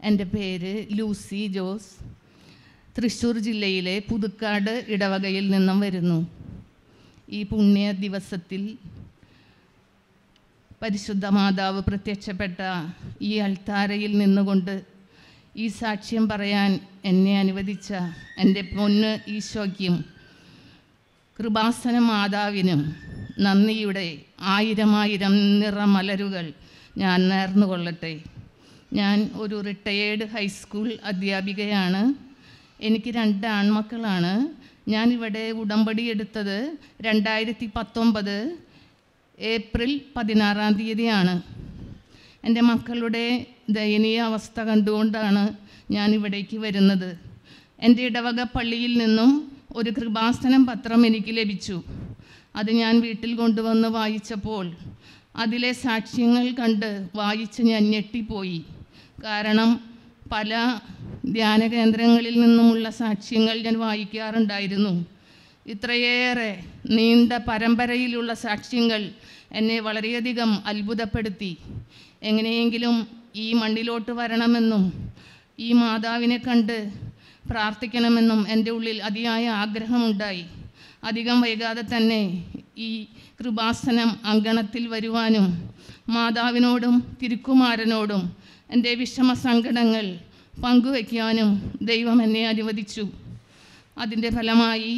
എൻ്റെ പേര് ലൂസി ജോസ് തൃശ്ശൂർ ജില്ലയിലെ പുതുക്കാട് ഇടവകയിൽ നിന്നും വരുന്നു ഈ പുണ്യ ദിവസത്തിൽ പരിശുദ്ധ മാതാവ് പ്രത്യക്ഷപ്പെട്ട ഈ അൾത്താരയിൽ നിന്നുകൊണ്ട് ഈ സാക്ഷ്യം പറയാൻ എന്നെ അനുവദിച്ച എൻ്റെ പൊന്ന് ഈശോയ്ക്കും കൃപാസന മാതാവിനും നന്ദിയുടെ ആയിരമായിരം നിറമലരുകൾ ഞാൻ നേർന്നുകൊള്ളട്ടെ ഞാൻ ഒരു റിട്ടയേർഡ് ഹൈസ്കൂൾ അധ്യാപികയാണ് എനിക്ക് രണ്ട് ആൺമക്കളാണ് ഞാനിവിടെ ഉടമ്പടി എടുത്തത് രണ്ടായിരത്തി പത്തൊമ്പത് ഏപ്രിൽ പതിനാറാം തീയതിയാണ് എൻ്റെ മക്കളുടെ ദയനീയ അവസ്ഥ കണ്ടുകൊണ്ടാണ് ഞാൻ ഇവിടേക്ക് വരുന്നത് എൻ്റെ ഇടവക പള്ളിയിൽ നിന്നും ഒരു കൃപാസനം പത്രം എനിക്ക് ലഭിച്ചു അത് ഞാൻ വീട്ടിൽ കൊണ്ടുവന്ന് വായിച്ചപ്പോൾ അതിലെ സാക്ഷ്യങ്ങൾ കണ്ട് വായിച്ച് ഞാൻ ഞെട്ടിപ്പോയി കാരണം പല ധ്യാന കേന്ദ്രങ്ങളിൽ നിന്നുമുള്ള സാക്ഷ്യങ്ങൾ ഞാൻ വായിക്കാറുണ്ടായിരുന്നു ഇത്രയേറെ നീണ്ട പരമ്പരയിലുള്ള സാക്ഷ്യങ്ങൾ എന്നെ വളരെയധികം അത്ഭുതപ്പെടുത്തി എങ്ങനെയെങ്കിലും ഈ മണ്ണിലോട്ട് വരണമെന്നും ഈ മാതാവിനെ കണ്ട് പ്രാർത്ഥിക്കണമെന്നും എൻ്റെ ഉള്ളിൽ അതിയായ ആഗ്രഹമുണ്ടായി അധികം വൈകാതെ തന്നെ ഈ കൃപാസനം അങ്കണത്തിൽ വരുവാനും മാതാവിനോടും തിരുക്കുമാരനോടും എൻ്റെ വിഷമ സങ്കടങ്ങൾ പങ്കുവയ്ക്കാനും ദൈവം എന്നെ അനുവദിച്ചു അതിൻ്റെ ഫലമായി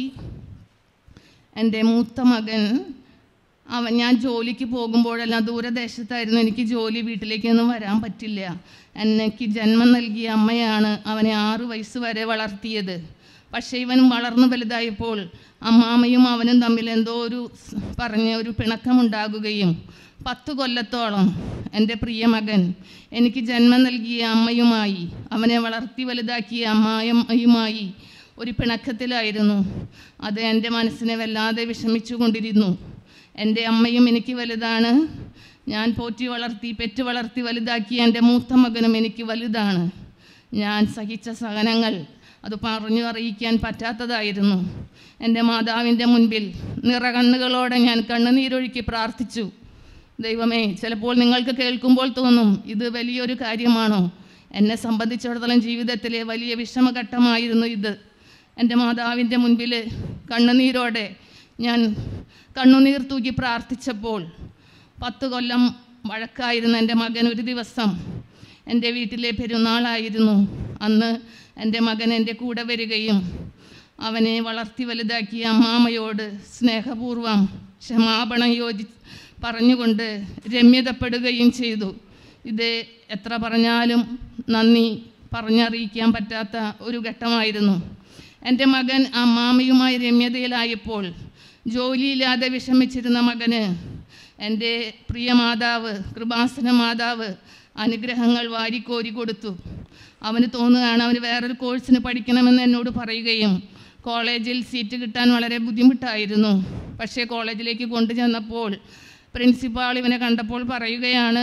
എൻ്റെ മൂത്ത മകൻ അവൻ ഞാൻ ജോലിക്ക് പോകുമ്പോഴെല്ലാം ദൂരദേശത്തായിരുന്നു എനിക്ക് ജോലി വീട്ടിലേക്കൊന്നും വരാൻ പറ്റില്ല എനിക്ക് ജന്മം നൽകിയ അമ്മയാണ് അവനെ ആറു വയസ്സ് വരെ വളർത്തിയത് പക്ഷേ ഇവൻ വളർന്നു വലുതായപ്പോൾ അമ്മാമ്മയും അവനും തമ്മിൽ എന്തോ ഒരു സ് പറഞ്ഞ ഒരു പിണക്കമുണ്ടാകുകയും പത്ത് കൊല്ലത്തോളം എൻ്റെ പ്രിയ മകൻ എനിക്ക് ജന്മം നൽകിയ അമ്മയുമായി അവനെ വളർത്തി വലുതാക്കിയ അമ്മായമ്മയുമായി ഒരു പിണക്കത്തിലായിരുന്നു അത് എൻ്റെ മനസ്സിനെ വല്ലാതെ വിഷമിച്ചു കൊണ്ടിരുന്നു എൻ്റെ അമ്മയും എനിക്ക് വലുതാണ് ഞാൻ പോറ്റി വളർത്തി പെറ്റു വളർത്തി വലുതാക്കിയ എൻ്റെ മൂത്ത മകനും എനിക്ക് വലുതാണ് ഞാൻ സഹിച്ച സഹനങ്ങൾ അത് പറഞ്ഞു അറിയിക്കാൻ പറ്റാത്തതായിരുന്നു എൻ്റെ മാതാവിൻ്റെ മുൻപിൽ നിറകണ്ണുകളോടെ ഞാൻ കണ്ണുനീരൊഴുക്കി പ്രാർത്ഥിച്ചു ദൈവമേ ചിലപ്പോൾ നിങ്ങൾക്ക് കേൾക്കുമ്പോൾ തോന്നും ഇത് വലിയൊരു കാര്യമാണോ എന്നെ സംബന്ധിച്ചിടത്തോളം ജീവിതത്തിലെ വലിയ വിഷമഘട്ടമായിരുന്നു ഇത് എൻ്റെ മാതാവിൻ്റെ മുൻപിൽ കണ്ണുനീരോടെ ഞാൻ കണ്ണുനീർ തൂക്കി പ്രാർത്ഥിച്ചപ്പോൾ പത്ത് കൊല്ലം വഴക്കായിരുന്ന എൻ്റെ മകൻ ഒരു ദിവസം എൻ്റെ വീട്ടിലെ പെരുന്നാളായിരുന്നു അന്ന് എൻ്റെ മകൻ എൻ്റെ കൂടെ വരികയും അവനെ വളർത്തി വലുതാക്കിയ അമ്മാമയോട് സ്നേഹപൂർവം ക്ഷമാപണം യോജി പറഞ്ഞുകൊണ്ട് രമ്യതപ്പെടുകയും ചെയ്തു ഇത് എത്ര പറഞ്ഞാലും നന്ദി പറഞ്ഞറിയിക്കാൻ പറ്റാത്ത ഒരു ഘട്ടമായിരുന്നു എൻ്റെ മകൻ അമ്മാമയുമായി രമ്യതയിലായപ്പോൾ ജോലിയില്ലാതെ വിഷമിച്ചിരുന്ന മകന് എൻ്റെ പ്രിയ മാതാവ് കൃപാസന മാതാവ് അനുഗ്രഹങ്ങൾ വാരിക്കോരി കൊടുത്തു അവന് തോന്നുകയാണ് അവന് വേറൊരു കോഴ്സിന് പഠിക്കണമെന്ന് എന്നോട് പറയുകയും കോളേജിൽ സീറ്റ് കിട്ടാൻ വളരെ ബുദ്ധിമുട്ടായിരുന്നു പക്ഷേ കോളേജിലേക്ക് കൊണ്ടുചെന്നപ്പോൾ പ്രിൻസിപ്പാൾ ഇവനെ കണ്ടപ്പോൾ പറയുകയാണ്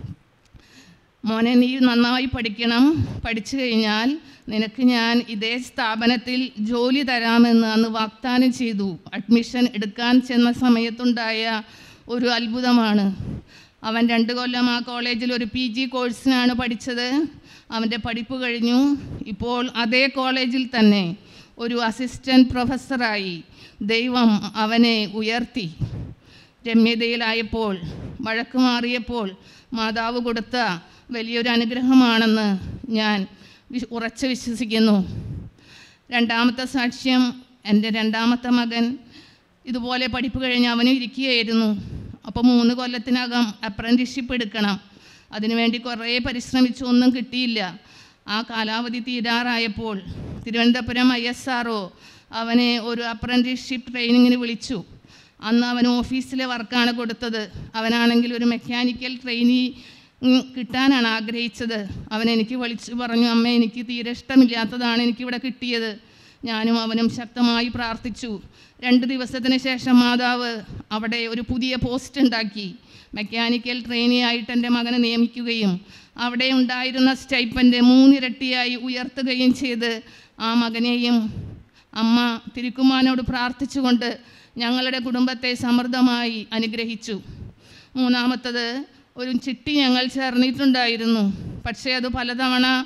മോനെ നീ നന്നായി പഠിക്കണം പഠിച്ചു കഴിഞ്ഞാൽ നിനക്ക് ഞാൻ ഇതേ സ്ഥാപനത്തിൽ ജോലി തരാമെന്ന് അന്ന് വാഗ്ദാനം ചെയ്തു അഡ്മിഷൻ എടുക്കാൻ ചെന്ന സമയത്തുണ്ടായ ഒരു അത്ഭുതമാണ് അവൻ രണ്ട് കൊല്ലം ആ കോളേജിൽ ഒരു പി ജി കോഴ്സിനാണ് പഠിച്ചത് അവൻ്റെ പഠിപ്പ് കഴിഞ്ഞു ഇപ്പോൾ അതേ കോളേജിൽ തന്നെ ഒരു അസിസ്റ്റൻറ്റ് പ്രൊഫസറായി ദൈവം അവനെ ഉയർത്തി രമ്യതയിലായപ്പോൾ വഴക്ക് മാറിയപ്പോൾ മാതാവ് കൊടുത്ത വലിയൊരു അനുഗ്രഹമാണെന്ന് ഞാൻ വി- ഉറച്ചു വിശ്വസിക്കുന്നു രണ്ടാമത്തെ സാക്ഷ്യം എൻ്റെ രണ്ടാമത്തെ മകൻ ഇതുപോലെ പഠിപ്പ് കഴിഞ്ഞ് അവനും ഇരിക്കുകയായിരുന്നു അപ്പോൾ മൂന്ന് കൊല്ലത്തിനകം അപ്രൻറ്റിഷിപ്പ് എടുക്കണം അതിനുവേണ്ടി കുറേ പരിശ്രമിച്ചു ഒന്നും കിട്ടിയില്ല ആ കാലാവധി തീരാറായപ്പോൾ തിരുവനന്തപുരം ഐ എസ് ആർ അവനെ ഒരു അപ്രൻറ്റിഷിപ്പ് ട്രെയിനിങ്ങിന് വിളിച്ചു അന്ന് അവൻ ഓഫീസിലെ വർക്കാണ് കൊടുത്തത് അവനാണെങ്കിൽ ഒരു മെക്കാനിക്കൽ ട്രെയിനി ഉം, കിട്ടാനാണ് ആഗ്രഹിച്ചത് അവൻ എനിക്ക് വിളിച്ചു പറഞ്ഞു അമ്മ എനിക്ക് തീരെ ഇഷ്ടമില്ലാത്തതാണ് എനിക്കിവിടെ കിട്ടിയത് ഞാനും അവനും ശക്തമായി പ്രാർത്ഥിച്ചു രണ്ട് ദിവസത്തിന് ശേഷം മാതാവ് അവിടെ ഒരു പുതിയ പോസ്റ്റ് ഉണ്ടാക്കി മെക്കാനിക്കൽ ട്രെയിനിയായിട്ട് എൻ്റെ മകനെ നിയമിക്കുകയും അവിടെ ഉണ്ടായിരുന്ന സ്റ്റൈപ്പൻ്റെ മൂന്നിരട്ടിയായി ഉയർത്തുകയും ചെയ്ത് ആ മകനെയും അമ്മ തിരുക്കുമാനോട് പ്രാർത്ഥിച്ചുകൊണ്ട് ഞങ്ങളുടെ കുടുംബത്തെ സമൃദ്ധമായി അനുഗ്രഹിച്ചു മൂന്നാമത്തത് ഒരു ചിട്ടി ഞങ്ങൾ ചേർന്നിട്ടുണ്ടായിരുന്നു പക്ഷേ അത് പലതവണ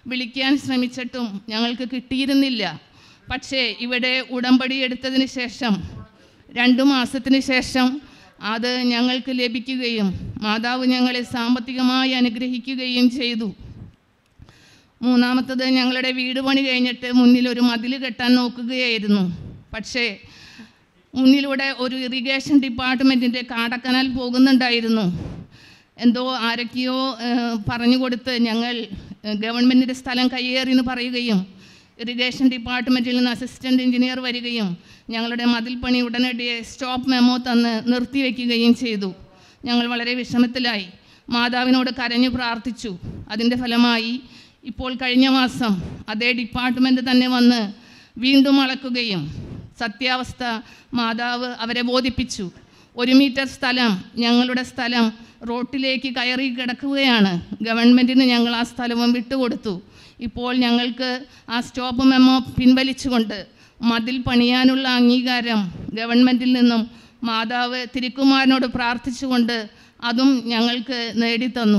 വിളിക്കാൻ ശ്രമിച്ചിട്ടും ഞങ്ങൾക്ക് കിട്ടിയിരുന്നില്ല പക്ഷേ ഇവിടെ ഉടമ്പടി എടുത്തതിന് ശേഷം രണ്ടു മാസത്തിന് ശേഷം അത് ഞങ്ങൾക്ക് ലഭിക്കുകയും മാതാവ് ഞങ്ങളെ സാമ്പത്തികമായി അനുഗ്രഹിക്കുകയും ചെയ്തു മൂന്നാമത്തത് ഞങ്ങളുടെ വീട് പണി കഴിഞ്ഞിട്ട് മുന്നിൽ ഒരു മതിൽ കെട്ടാൻ നോക്കുകയായിരുന്നു പക്ഷേ മുന്നിലൂടെ ഒരു ഇറിഗേഷൻ ഡിപ്പാർട്ട്മെൻറ്റിൻ്റെ കാടക്കനാൽ പോകുന്നുണ്ടായിരുന്നു എന്തോ ആരൊക്കെയോ ഏഹ്, പറഞ്ഞു കൊടുത്ത് ഞങ്ങൾ ഏഹ്, ഗവൺമെൻറ്റിൻ്റെ സ്ഥലം കയ്യേറി എന്ന് പറയുകയും ഇറിഗേഷൻ ഡിപ്പാർട്ട്മെൻറ്റിൽ നിന്ന് അസിസ്റ്റൻറ്റ് എഞ്ചിനീയർ വരികയും ഞങ്ങളുടെ മതിൽ പണി ഉടനടി സ്റ്റോപ്പ് മെമ്മോ തന്ന് നിർത്തിവെക്കുകയും ചെയ്തു ഞങ്ങൾ വളരെ വിഷമത്തിലായി മാതാവിനോട് കരഞ്ഞു പ്രാർത്ഥിച്ചു അതിൻ്റെ ഫലമായി ഇപ്പോൾ കഴിഞ്ഞ മാസം അതേ ഡിപ്പാർട്ട്മെൻറ്റ് തന്നെ വന്ന് വീണ്ടും അളക്കുകയും സത്യാവസ്ഥ മാതാവ് അവരെ ബോധിപ്പിച്ചു ഒരു മീറ്റർ സ്ഥലം ഞങ്ങളുടെ സ്ഥലം റോട്ടിലേക്ക് കയറി കിടക്കുകയാണ് ഗവൺമെൻറ്റിന് ഞങ്ങൾ ആ സ്ഥലവും വിട്ടുകൊടുത്തു ഇപ്പോൾ ഞങ്ങൾക്ക് ആ സ്റ്റോപ്പ് മെമ്മോ പിൻവലിച്ചുകൊണ്ട് മതിൽ പണിയാനുള്ള അംഗീകാരം ഗവൺമെൻറ്റിൽ നിന്നും മാതാവ് തിരുക്കുമാരനോട് പ്രാർത്ഥിച്ചുകൊണ്ട് അതും ഞങ്ങൾക്ക് നേടിത്തന്നു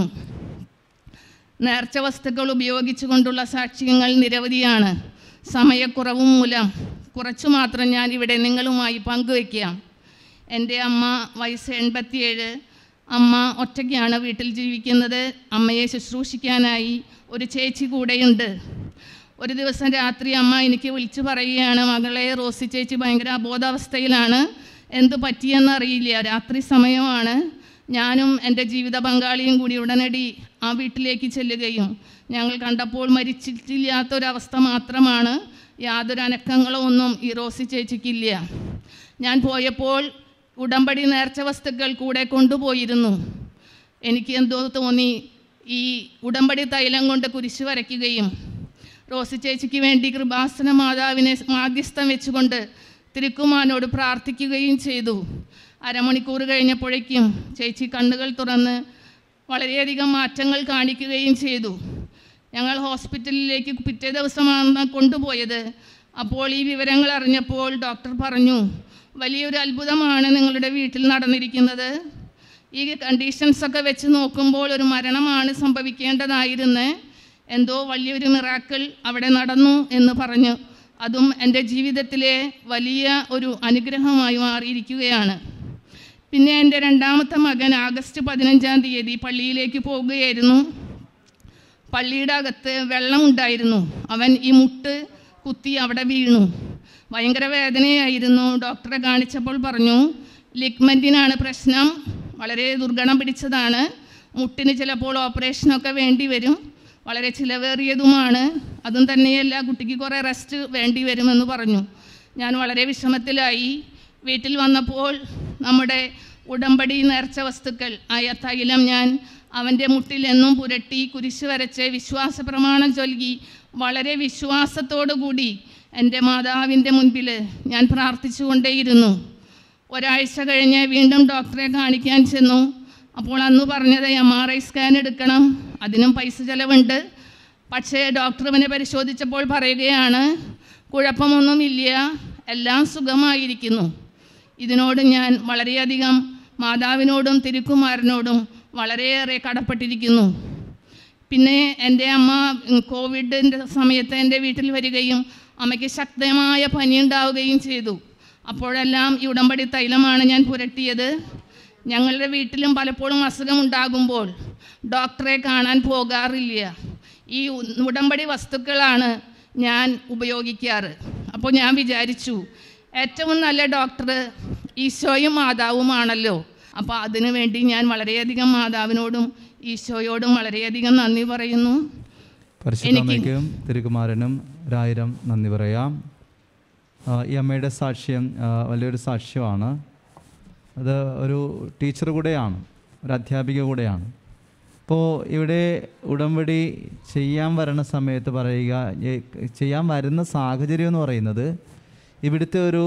നേർച്ച വസ്തുക്കൾ ഉപയോഗിച്ചുകൊണ്ടുള്ള സാക്ഷ്യങ്ങൾ നിരവധിയാണ് സമയക്കുറവ് മൂലം കുറച്ചു മാത്രം ഞാൻ ഇവിടെ നിങ്ങളുമായി പങ്കുവയ്ക്കാം എൻ്റെ അമ്മ വയസ്സ് എൺപത്തിയേഴ് അമ്മ ഒറ്റയ്ക്കാണ് വീട്ടിൽ ജീവിക്കുന്നത് അമ്മയെ ശുശ്രൂഷിക്കാനായി ഒരു ചേച്ചി കൂടെയുണ്ട് ഒരു ദിവസം രാത്രി അമ്മ എനിക്ക് വിളിച്ചു പറയുകയാണ് മകളെ റോസി ചേച്ചി ഭയങ്കര അബോധാവസ്ഥയിലാണ് എന്ത് പറ്റിയെന്നറിയില്ല രാത്രി സമയമാണ് ഞാനും എൻ്റെ ജീവിത പങ്കാളിയും കൂടി ഉടനടി ആ വീട്ടിലേക്ക് ചെല്ലുകയും ഞങ്ങൾ കണ്ടപ്പോൾ മരിച്ചിട്ടില്ലാത്തൊരവസ്ഥ മാത്രമാണ് യാതൊരു അനക്കങ്ങളോ ഒന്നും ഈ റോസി ചേച്ചിക്കില്ല ഞാൻ പോയപ്പോൾ ഉടമ്പടി നേർച്ച വസ്തുക്കൾ കൂടെ കൊണ്ടുപോയിരുന്നു എനിക്ക് എന്തോ തോന്നി ഈ ഉടമ്പടി തൈലം കൊണ്ട് കുരിശ് വരയ്ക്കുകയും റോസി ചേച്ചിക്ക് വേണ്ടി കൃപാസന മാതാവിനെ മാധ്യസ്ഥം വെച്ചുകൊണ്ട് തിരുക്കുമാനോട് പ്രാർത്ഥിക്കുകയും ചെയ്തു അരമണിക്കൂർ കഴിഞ്ഞപ്പോഴേക്കും ചേച്ചി കണ്ണുകൾ തുറന്ന് വളരെയധികം മാറ്റങ്ങൾ കാണിക്കുകയും ചെയ്തു ഞങ്ങൾ ഹോസ്പിറ്റലിലേക്ക് പിറ്റേ ദിവസമാണ് കൊണ്ടുപോയത് അപ്പോൾ ഈ വിവരങ്ങൾ അറിഞ്ഞപ്പോൾ ഡോക്ടർ പറഞ്ഞു വലിയൊരു അത്ഭുതമാണ് നിങ്ങളുടെ വീട്ടിൽ നടന്നിരിക്കുന്നത് ഈ കണ്ടീഷൻസൊക്കെ വെച്ച് നോക്കുമ്പോൾ ഒരു മരണമാണ് സംഭവിക്കേണ്ടതായിരുന്നത് എന്തോ വലിയൊരു മിറാക്കിൾ അവിടെ നടന്നു എന്ന് പറഞ്ഞു അതും എൻ്റെ ജീവിതത്തിലെ വലിയ ഒരു അനുഗ്രഹമായി മാറിയിരിക്കുകയാണ് പിന്നെ എൻ്റെ രണ്ടാമത്തെ മകൻ ആഗസ്റ്റ് പതിനഞ്ചാം തീയതി പള്ളിയിലേക്ക് പോവുകയായിരുന്നു പള്ളിയുടെ അകത്ത് വെള്ളമുണ്ടായിരുന്നു അവൻ ഈ മുട്ട് കുത്തി അവിടെ വീണു ഭയങ്കര വേദനയായിരുന്നു ഡോക്ടറെ കാണിച്ചപ്പോൾ പറഞ്ഞു ലിഗ്മെൻറ്റിനാണ് പ്രശ്നം വളരെ ദുർഗണം പിടിച്ചതാണ് മുട്ടിന് ചിലപ്പോൾ ഓപ്പറേഷനൊക്കെ വേണ്ടി വരും വളരെ ചിലവേറിയതുമാണ് അതും തന്നെയല്ല കുട്ടിക്ക് കുറേ റെസ്റ്റ് വേണ്ടി വരുമെന്ന് പറഞ്ഞു ഞാൻ വളരെ വിഷമത്തിലായി വീട്ടിൽ വന്നപ്പോൾ നമ്മുടെ ഉടമ്പടി നേർച്ച വസ്തുക്കൾ ആയ തൈലം ഞാൻ അവൻ്റെ മുട്ടിൽ എന്നും പുരട്ടി കുരിശ് വരച്ച് വിശ്വാസ പ്രമാണം ചൊല്ലി വളരെ വിശ്വാസത്തോടു കൂടി എൻ്റെ മാതാവിൻ്റെ മുൻപിൽ ഞാൻ പ്രാർത്ഥിച്ചുകൊണ്ടേയിരുന്നു ഒരാഴ്ച കഴിഞ്ഞ് വീണ്ടും ഡോക്ടറെ കാണിക്കാൻ ചെന്നു അപ്പോൾ അന്ന് പറഞ്ഞത് എം ആർ ഐ സ്കാൻ എടുക്കണം അതിനും പൈസ ചിലവുണ്ട് പക്ഷേ ഡോക്ടർ അവനെ പരിശോധിച്ചപ്പോൾ പറയുകയാണ് കുഴപ്പമൊന്നുമില്ല എല്ലാം സുഖമായിരിക്കുന്നു ഇതിനോട് ഞാൻ വളരെയധികം മാതാവിനോടും തിരുക്കുമാരനോടും വളരെയേറെ കടപ്പെട്ടിരിക്കുന്നു പിന്നെ എൻ്റെ അമ്മ ഉം, കോവിഡിൻ്റെ സമയത്ത് എൻ്റെ വീട്ടിൽ വരികയും അമ്മയ്ക്ക് ശക്തമായ പനി ഉണ്ടാവുകയും ചെയ്തു അപ്പോഴെല്ലാം ഈ ഉടമ്പടി തൈലമാണ് ഞാൻ പുരട്ടിയത് ഞങ്ങളുടെ വീട്ടിലും പലപ്പോഴും അസുഖമുണ്ടാകുമ്പോൾ ഡോക്ടറെ കാണാൻ പോകാറില്ല ഈ ഉ- ഉടമ്പടി വസ്തുക്കളാണ് ഞാൻ ഉപയോഗിക്കാറ് അപ്പോൾ ഞാൻ വിചാരിച്ചു ഏറ്റവും നല്ല ഡോക്ടർ ഈശോയും മാതാവുമാണല്ലോ അപ്പോൾ അതിനു വേണ്ടി ഞാൻ വളരെയധികം മാതാവിനോടും ഈശോയോടും വളരെയധികം നന്ദി പറയുന്നു പരിശുദ്ധമ്മയ്ക്കും തിരുകുമാരനും ഒരായിരം നന്ദി പറയാം ആ, ഈ അമ്മയുടെ സാക്ഷ്യം ആ, വലിയൊരു സാക്ഷ്യമാണ് അത് ഒരു ടീച്ചർ കൂടെയാണ് ഒരു അധ്യാപിക കൂടെയാണ് അപ്പോൾ ഇവിടെ ഉടമ്പടി ചെയ്യാൻ വരുന്ന സമയത്ത് പറയുക ഏ- ചെയ്യാൻ വരുന്ന സാഹചര്യം എന്ന് പറയുന്നത് ഇവിടുത്തെ ഒരു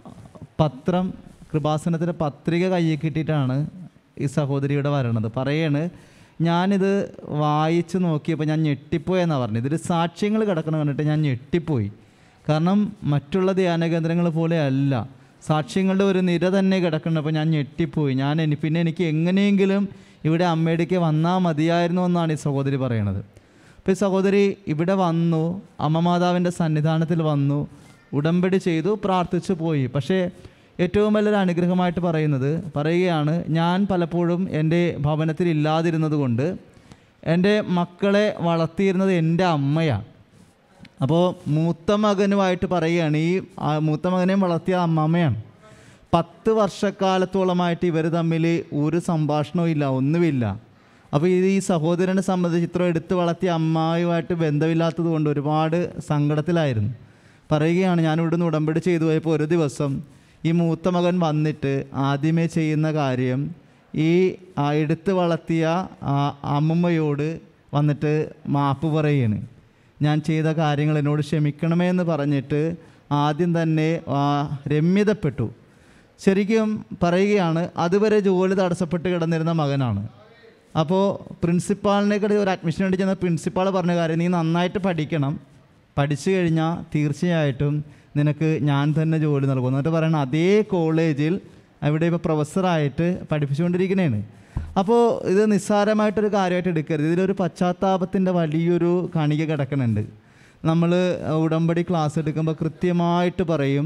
പത്രം കൃപാസനത്തിൻ്റെ പത്രിക കയ്യിൽ കിട്ടിയിട്ടാണ് ഈ സഹോദരി ഇവിടെ വരണത് പറയാണ് ഞാനിത് വായിച്ച് നോക്കിയപ്പോൾ ഞാൻ ഞെട്ടിപ്പോയെന്നാണ് പറഞ്ഞത് ഇതിൽ സാക്ഷ്യങ്ങൾ കിടക്കണം കണ്ടിട്ട് ഞാൻ ഞെട്ടിപ്പോയി കാരണം മറ്റുള്ള ധ്യാന കേന്ദ്രങ്ങൾ പോലെ അല്ല സാക്ഷ്യങ്ങളുടെ ഒരു നിര തന്നെ കിടക്കുന്നപ്പോൾ ഞാൻ ഞെട്ടിപ്പോയി ഞാൻ എനി പിന്നെ എനിക്ക് എങ്ങനെയെങ്കിലും ഇവിടെ അമ്മയുടെക്ക് വന്നാൽ മതിയായിരുന്നു എന്നാണ് ഈ സഹോദരി പറയണത് അപ്പോൾ ഈ സഹോദരി ഇവിടെ വന്നു അമ്മ മാതാവിൻ്റെ സന്നിധാനത്തിൽ വന്നു ഉടമ്പടി ചെയ്തു പ്രാർത്ഥിച്ചു പോയി പക്ഷേ ഏറ്റവും വലിയൊരു അനുഗ്രഹമായിട്ട് പറയുന്നത് പറയുകയാണ് ഞാൻ പലപ്പോഴും എൻ്റെ ഭവനത്തിൽ ഇല്ലാതിരുന്നത് കൊണ്ട് എൻ്റെ മക്കളെ വളർത്തിയിരുന്നത് എൻ്റെ അമ്മയാണ് അപ്പോൾ മൂത്ത മകനുമായിട്ട് പറയുകയാണ് ഈ ആ മൂത്ത മകനെയും വളർത്തിയ അമ്മമ്മയാണ് പത്ത് വർഷക്കാലത്തോളമായിട്ട് ഇവർ തമ്മിൽ ഒരു സംഭാഷണവും ഇല്ല ഒന്നുമില്ല അപ്പോൾ ഇത് ഈ സഹോദരനെ സംബന്ധിച്ച് ഇത്ര എടുത്ത് വളർത്തിയ അമ്മായുമായിട്ട് ബന്ധമില്ലാത്തത് കൊണ്ട് ഒരുപാട് സങ്കടത്തിലായിരുന്നു പറയുകയാണ് ഞാൻ ഇവിടുന്ന് ഉടമ്പടി ചെയ്തു പോയപ്പോൾ ഒരു ദിവസം ഈ മൂത്ത മകൻ വന്നിട്ട് ആദ്യമേ ചെയ്യുന്ന കാര്യം ഈ ആ എടുത്ത് വളർത്തിയ ആ അമ്മമ്മയോട് വന്നിട്ട് മാപ്പ് പറയുകയാണ് ഞാൻ ചെയ്ത കാര്യങ്ങൾ എന്നോട് ക്ഷമിക്കണമേ എന്ന് പറഞ്ഞിട്ട് ആദ്യം തന്നെ ആ, രമ്യതപ്പെട്ടു ശരിക്കും പറയുകയാണ് അതുവരെ ജോലി തടസ്സപ്പെട്ട് കിടന്നിരുന്ന മകനാണ് അപ്പോൾ പ്രിൻസിപ്പാളിനെ കൂടി ഒരു അഡ്മിഷൻ വേണ്ടി ചെന്ന പ്രിൻസിപ്പാൾ പറഞ്ഞ കാര്യം നീ നന്നായിട്ട് പഠിക്കണം പഠിച്ചു കഴിഞ്ഞാൽ തീർച്ചയായിട്ടും നിനക്ക് ഞാൻ തന്നെ ജോലി നൽകും എന്നിട്ട് പറയണം അതേ കോളേജിൽ അവിടെ ഇപ്പോൾ പ്രൊഫസറായിട്ട് പഠിപ്പിച്ചുകൊണ്ടിരിക്കുന്നതാണ് അപ്പോൾ ഇത് നിസ്സാരമായിട്ടൊരു കാര്യമായിട്ട് എടുക്കരുത് ഇതിലൊരു പശ്ചാത്താപത്തിൻ്റെ വലിയൊരു കണിക കിടക്കുന്നുണ്ട് നമ്മൾ ഉടമ്പടി ക്ലാസ് എടുക്കുമ്പോൾ കൃത്യമായിട്ട് പറയും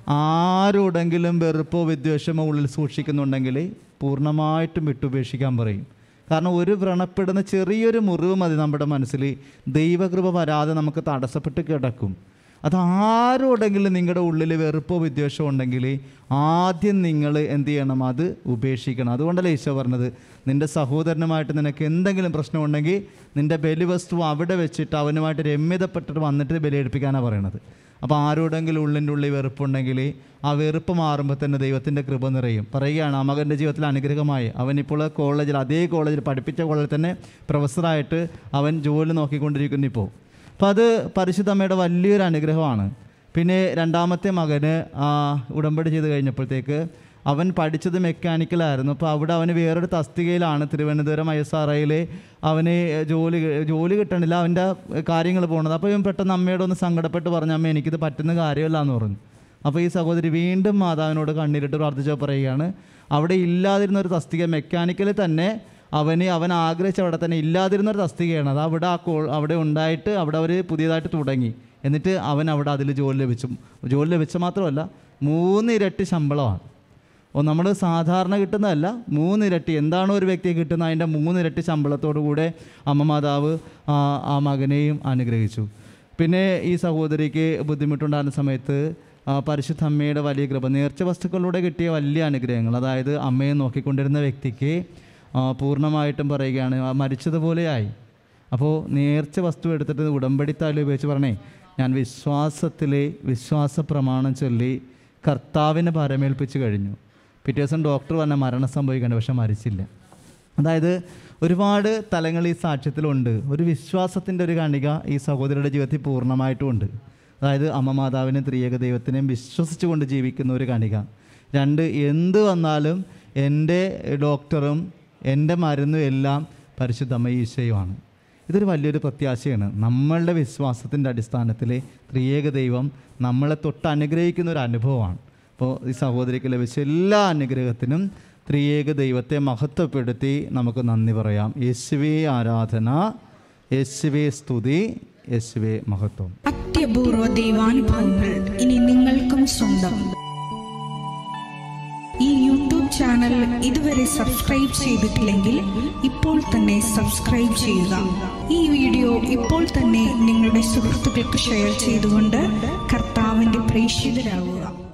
ആരോടെങ്കിലും വെറുപ്പോ വിദ്വേഷമോ ഉള്ളിൽ സൂക്ഷിക്കുന്നുണ്ടെങ്കിൽ പൂർണ്ണമായിട്ടും വിട്ടുപേക്ഷിക്കാൻ പറയും കാരണം ഒരു വ്രണപ്പെടുന്ന ചെറിയൊരു മുറിവ് മതി നമ്മുടെ മനസ്സിൽ ദൈവകൃപ വരാതെ നമുക്ക് തടസ്സപ്പെട്ട് കിടക്കും അത് ആരോടെങ്കിലും നിങ്ങളുടെ ഉള്ളിൽ വെറുപ്പോ വിദ്വേഷമോ ഉണ്ടെങ്കിൽ ആദ്യം നിങ്ങൾ എന്ത് ചെയ്യണം അത് ഉപേക്ഷിക്കണം അതുകൊണ്ടല്ലേ ഈശോ പറഞ്ഞത് നിൻ്റെ സഹോദരനുമായിട്ട് നിനക്ക് എന്തെങ്കിലും പ്രശ്നമുണ്ടെങ്കിൽ നിൻ്റെ ബലിവസ്തു അവിടെ വെച്ചിട്ട് അവനുമായിട്ട് രമ്യതപ്പെട്ടിട്ട് വന്നിട്ട് ബലിയെടുപ്പിക്കാനാണ് പറയണത് അപ്പോൾ ആരോടെങ്കിലും ഉള്ളിൻ്റെ ഉള്ളിൽ വെറുപ്പുണ്ടെങ്കിൽ ആ വെറുപ്പ് മാറുമ്പോൾ തന്നെ ദൈവത്തിൻ്റെ കൃപ നിറയും പറയുകയാണ് ആ മകൻ്റെ ജീവിതത്തിൽ അനുഗ്രഹമായി അവനിപ്പോൾ കോളേജിൽ അതേ കോളേജിൽ പഠിപ്പിച്ച കോളേജിൽ തന്നെ പ്രൊഫസറായിട്ട് അവൻ ജോലി നോക്കിക്കൊണ്ടിരിക്കുന്നു ഇപ്പോൾ അപ്പോൾ അത് പരിശുദ്ധമ്മയുടെ വലിയൊരു അനുഗ്രഹമാണ് പിന്നെ രണ്ടാമത്തെ മകന് ആ, ഉടമ്പടി ചെയ്ത് കഴിഞ്ഞപ്പോഴത്തേക്ക് അവൻ പഠിച്ചത് മെക്കാനിക്കലായിരുന്നു അപ്പോൾ അവിടെ അവന് വേറൊരു തസ്തികയിലാണ് തിരുവനന്തപുരം ഐ എസ് ആർ ഐയിൽ അവന് ജോലി ജോലി കിട്ടണില്ല അവൻ്റെ കാര്യങ്ങൾ പോകണത് അപ്പോൾ ഇവൻ പെട്ടെന്ന് അമ്മയോട് ഒന്ന് സങ്കടപ്പെട്ട് പറഞ്ഞു അമ്മ എനിക്കിത് പറ്റുന്ന കാര്യമല്ല എന്ന് പറഞ്ഞു അപ്പോൾ ഈ സഹോദരി വീണ്ടും മാതാവിനോട് കണ്ണീരിട്ട് പ്രാർത്ഥിച്ചോ പറയുകയാണ് അവിടെ ഇല്ലാതിരുന്ന ഒരു തസ്തിക മെക്കാനിക്കലിൽ തന്നെ അവന് അവൻ ആഗ്രഹിച്ച അവിടെ തന്നെ ഇല്ലാതിരുന്ന ഒരു തസ്തികയാണ് അത് അവിടെ ആ കോ അവിടെ ഉണ്ടായിട്ട് അവിടെ അവർ പുതിയതായിട്ട് തുടങ്ങി എന്നിട്ട് അവൻ അവിടെ അതിൽ ജോലി ലഭിച്ചു ജോലി ലഭിച്ച മാത്രമല്ല മൂന്ന് ഇരട്ടി ശമ്പളമാണ് ഓ നമ്മൾ സാധാരണ കിട്ടുന്നതല്ല മൂന്നിരട്ടി എന്താണോ ഒരു വ്യക്തിയെ കിട്ടുന്നത് അതിൻ്റെ മൂന്നിരട്ടി ശമ്പളത്തോടു കൂടെ അമ്മ മാതാവ് ആ ആ മകനെയും അനുഗ്രഹിച്ചു പിന്നെ ഈ സഹോദരിക്ക് ബുദ്ധിമുട്ടുണ്ടാകുന്ന സമയത്ത് ആ, പരിശുദ്ധ അമ്മയുടെ വലിയ കൃപ നേർച്ച വസ്തുക്കളിലൂടെ കിട്ടിയ വലിയ അനുഗ്രഹങ്ങൾ അതായത് അമ്മയെ നോക്കിക്കൊണ്ടിരുന്ന വ്യക്തിക്ക് ആ, പൂർണ്ണമായിട്ടും പറയുകയാണ് ആ, മരിച്ചതുപോലെയായി അപ്പോൾ നേർച്ച വസ്തു എടുത്തിട്ട് ഉടമ്പടിത്താലി ഉപയോഗിച്ച് പറഞ്ഞേ ഞാൻ വിശ്വാസത്തിലെ വിശ്വാസ പ്രമാണം ചൊല്ലി കർത്താവിനെ പരമേൽപ്പിച്ച് കഴിഞ്ഞു പിറ്റേ ദിവസം ഡോക്ടർ പറഞ്ഞ മരണം സംഭവിക്കേണ്ട പക്ഷെ മരിച്ചില്ല അതായത് ഒരുപാട് തലങ്ങൾ ഈ സാക്ഷ്യത്തിലുണ്ട് ഒരു വിശ്വാസത്തിൻ്റെ ഒരു കണിക ഈ സഹോദരിയുടെ ജീവിതത്തിൽ പൂർണ്ണമായിട്ടും ഉണ്ട് അതായത് അമ്മ മാതാവിനെ ത്രിയേക ദൈവത്തിനെയും വിശ്വസിച്ചുകൊണ്ട് ജീവിക്കുന്ന ഒരു കണിക രണ്ട് എന്ത് വന്നാലും എൻ്റെ ഡോക്ടറും എൻ്റെ മരുന്നും എല്ലാം പരിശുദ്ധമ്മ ഈശയുമാണ് ഇതൊരു വലിയൊരു പ്രത്യാശയാണ് നമ്മളുടെ വിശ്വാസത്തിൻ്റെ അടിസ്ഥാനത്തിൽ ത്രിയേക ദൈവം നമ്മളെ തൊട്ട് അനുഗ്രഹിക്കുന്ന ഒരു അനുഭവമാണ് അപ്പോൾ ഈ സഹോദരിക്ക് ലഭിച്ച എല്ലാ അനുഗ്രഹത്തിനും ത്രിയേക ദൈവത്തെ മഹത്വപ്പെടുത്തി നമുക്ക് നന്ദി പറയാം യേശുവേ ആരാധന യേശുവേ സ്തുതി യേശുവേ മഹത്വം അത്യപൂർവ ദൈവാനുഭവങ്ങൾ ഇനി നിങ്ങൾക്കും സ്വന്തം ഈ യൂട്യൂബ് ചാനൽ ഇതുവരെ സബ്സ്ക്രൈബ് ചെയ്തിട്ടില്ലെങ്കിൽ ഇപ്പോൾ തന്നെ സബ്സ്ക്രൈബ് ചെയ്യുക ഈ വീഡിയോ ഇപ്പോൾ തന്നെ നിങ്ങളുടെ സുഹൃത്തുക്കൾക്ക് ഷെയർ ചെയ്തുകൊണ്ട് കർത്താവിൻ്റെ പ്രേക്ഷിതരാകുക